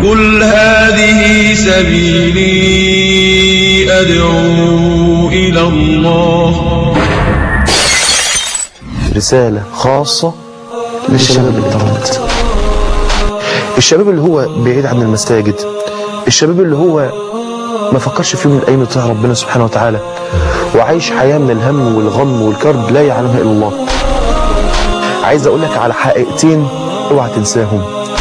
قل هذه سبيلي أدعو إلى الله رسالة خاصة للشباب الانترنت الشباب اللي هو بعيد عن المساجد الشباب اللي هو ما فكرش في يوم من الايام يطيع ربنا سبحانه وتعالى وعايش حياة من الهم والغم والكرب لا يعلمها الا الله عايز اقول لك على حقيقتين اوعى تنساهم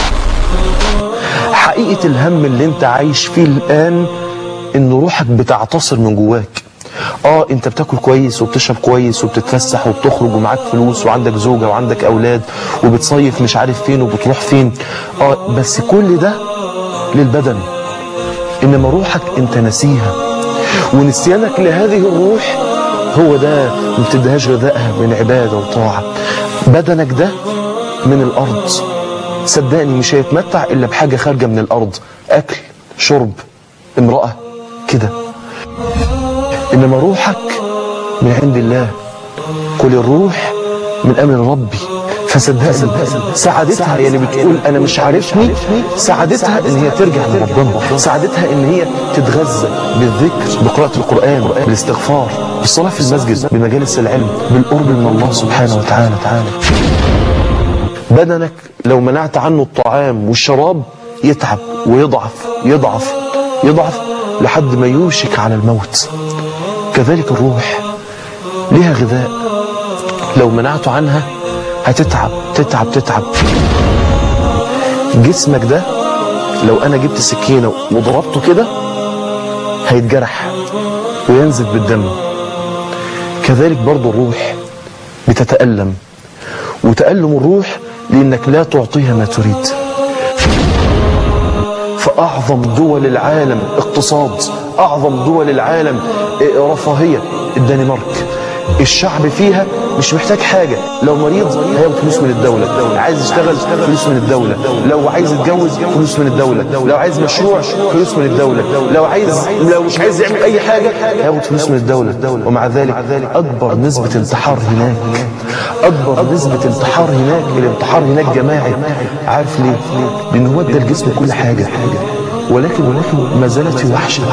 حقيقة الهم اللي انت عايش فيه الان ان روحك بتعتصر من جواك اه انت بتاكل كويس وبتشرب كويس وبتتفسح وبتخرج ومعاك فلوس وعندك زوجة وعندك اولاد وبتصيف مش عارف فين وبتروح فين اه بس كل ده للبدن انما روحك انت نسيها ونسيانك لهذه الروح هو ده ما بتديهاش غذائها من عبادة وطاعة بدنك ده من الارض صدقني مش هيتمتع الا بحاجة خارجة من الارض اكل شرب امرأة كده إنما روحك من عند الله كل الروح من أمر ربي فصدقني سعادتها هي اللي بتقول أنا مش عارفني سعادتها إن هي ترجع لربنا سعادتها إن هي تتغذى بالذكر بقراءة القرآن بالاستغفار بالصلاة في المسجد بمجالس العلم بالقرب من الله سبحانه وتعالى تعالى بدنك لو منعت عنه الطعام والشراب يتعب ويضعف يضعف يضعف لحد ما يوشك على الموت كذلك الروح لها غذاء لو منعته عنها هتتعب تتعب تتعب جسمك ده لو انا جبت سكينة وضربته كده هيتجرح وينزل بالدم كذلك برضو الروح بتتألم وتألم الروح لأنك لا تعطيها ما تريد فأعظم دول العالم اقتصاد أعظم دول العالم رفاهية الدنمارك الشعب فيها مش محتاج حاجة لو مريض هياخد فلوس من الدولة عايز يشتغل فلوس من الدولة لو عايز يتجوز فلوس من الدولة لو عايز مشروع فلوس من الدولة لو عايز لو مش عايز يعمل أي حاجة هياخد فلوس من الدولة ومع ذلك أكبر نسبة انتحار هناك أكبر نسبة انتحار هناك الانتحار هناك جماعي عارف ليه؟ لأن هو ادى الجسم كل حاجة ولكن ولكن ما زالت وحشة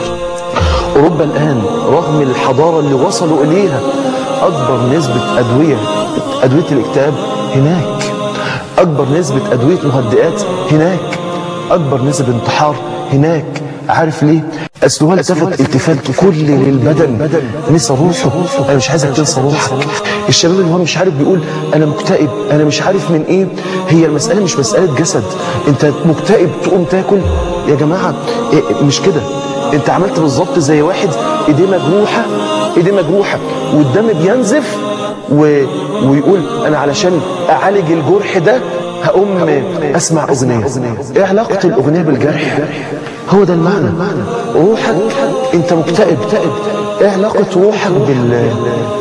أوروبا الآن رغم الحضارة اللي وصلوا إليها أكبر نسبة أدوية أدوية الاكتئاب هناك أكبر نسبة أدوية مهدئات هناك أكبر نسبة انتحار هناك عارف ليه؟ أصل هو التفت التفات كل للبدن نسى روحه أنا مش عايزك تنسى روحك الشباب اللي هو مش عارف بيقول أنا مكتئب أنا مش عارف من إيه هي المسألة مش مسألة جسد أنت مكتئب تقوم تاكل يا جماعة إيه مش كده انت عملت بالظبط زي واحد ايديه مجروحة ايديه مجروحة والدم بينزف و... ويقول انا علشان اعالج الجرح ده هقوم اسمع اغنية ايه علاقة الاغنية بالجرح هو ده المعنى روحك انت مكتئب ايه علاقة روحك بال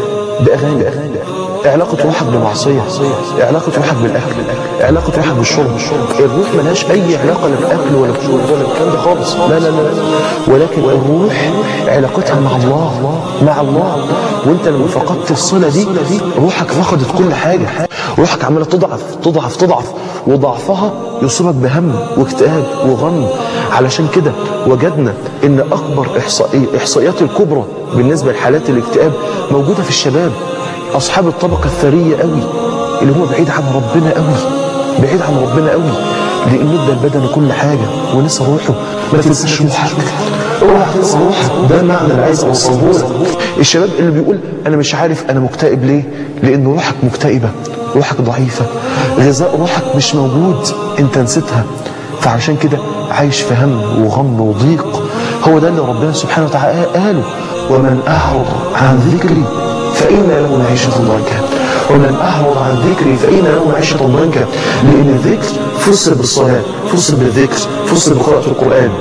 باغاني ايه علاقة روحك بمعصية ايه علاقة روحك بالاكل ايه علاقة روحك بالشرب الروح ملهاش اي علاقة لا باكل ولا بشرب ولا بالكلام ده خالص لا لا لا ولكن الروح علاقتها مع الله مع الله وانت لما فقدت الصلة دي روحك فقدت كل حاجة روحك عمالة تضعف تضعف تضعف وضعفها يصيبك بهم واكتئاب وغم علشان كده وجدنا ان اكبر احصائيات الكبرى بالنسبة لحالات الاكتئاب موجودة في الشباب أصحاب الطبقة الثرية قوي اللي هو بعيد عن ربنا قوي بعيد عن ربنا قوي لأنه ادى البدن كل حاجة ونسى روحه ما تنساش روحك اوعى تنسى روحك ده معنى اللي عايز اوصله لك الشباب اللي بيقول انا مش عارف انا مكتئب ليه لان روحك مكتئبة روحك ضعيفة غذاء روحك مش موجود انت نسيتها فعشان كده عايش في هم وغم وضيق هو ده اللي ربنا سبحانه وتعالى قاله ومن أعرض عن ذكري فإن له معيشة ضنكا ومن أعرض عن ذكري فإن له معيشة ضنكا لأن الذكر فسر بالصلاة فسر بالذكر فسر بقراءة القرآن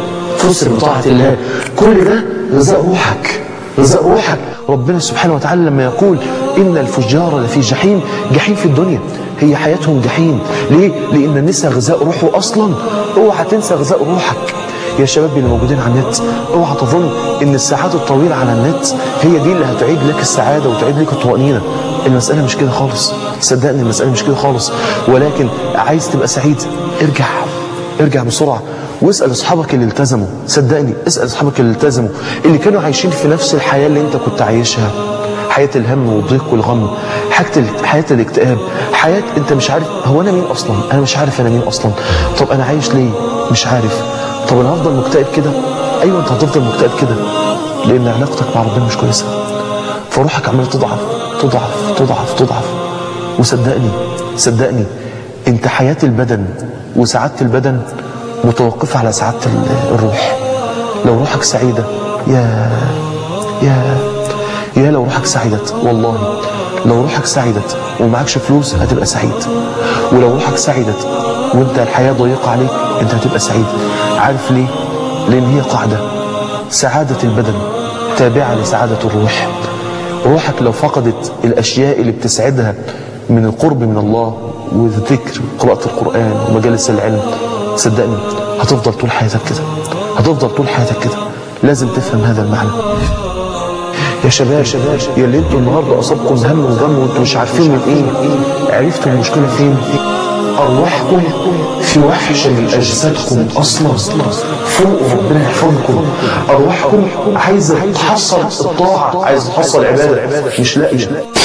فسر بطاعة الله كل ده غذاء روحك غذاء روحك ربنا سبحانه وتعالى لما يقول إن الفجار لفي جحيم جحيم في الدنيا هي حياتهم جحيم ليه؟ لأن نسى غذاء روحه أصلا اوعى تنسى غذاء روحك يا شباب اللي موجودين على النت اوعى تظن ان الساعات الطويلة على النت هي دي اللي هتعيد لك السعادة وتعيد لك الطمأنينة المسألة مش كده خالص صدقني المسألة مش كده خالص ولكن عايز تبقى سعيد ارجع ارجع بسرعة واسأل أصحابك اللي التزموا صدقني اسأل أصحابك اللي التزموا اللي كانوا عايشين في نفس الحياة اللي انت كنت عايشها حياة الهم والضيق والغم حياة حياة الاكتئاب حياة انت مش عارف هو انا مين اصلا انا مش عارف انا مين اصلا طب انا عايش ليه مش عارف طب انا هفضل مكتئب كده ايوه انت هتفضل مكتئب كده لان علاقتك مع ربنا مش كويسه فروحك عماله تضعف تضعف تضعف تضعف وصدقني صدقني انت حياة البدن وسعادة البدن متوقفة على سعادة الروح لو روحك سعيدة يا يا يا لو روحك سعدت والله لو روحك سعدت ومعكش فلوس هتبقى سعيد ولو روحك سعدت وانت الحياة ضيقة عليك انت هتبقى سعيد عارف ليه لان هي قاعدة سعادة البدن تابعة لسعادة الروح روحك لو فقدت الاشياء اللي بتسعدها من القرب من الله والذكر وقراءة القرآن ومجالس العلم صدقني هتفضل طول حياتك كده هتفضل طول حياتك كده لازم تفهم هذا المعنى يا شباب شباب يا اللي انتوا النهارده اصابكم هم وغم وانتوا مش عارفين من ايه عرفتوا المشكله فين ارواحكم في وحش من اجسادكم اصلا فوق ربنا يحفظكم ارواحكم عايزه تحصل الطاعه عايزه تحصل العباده مش لاقيه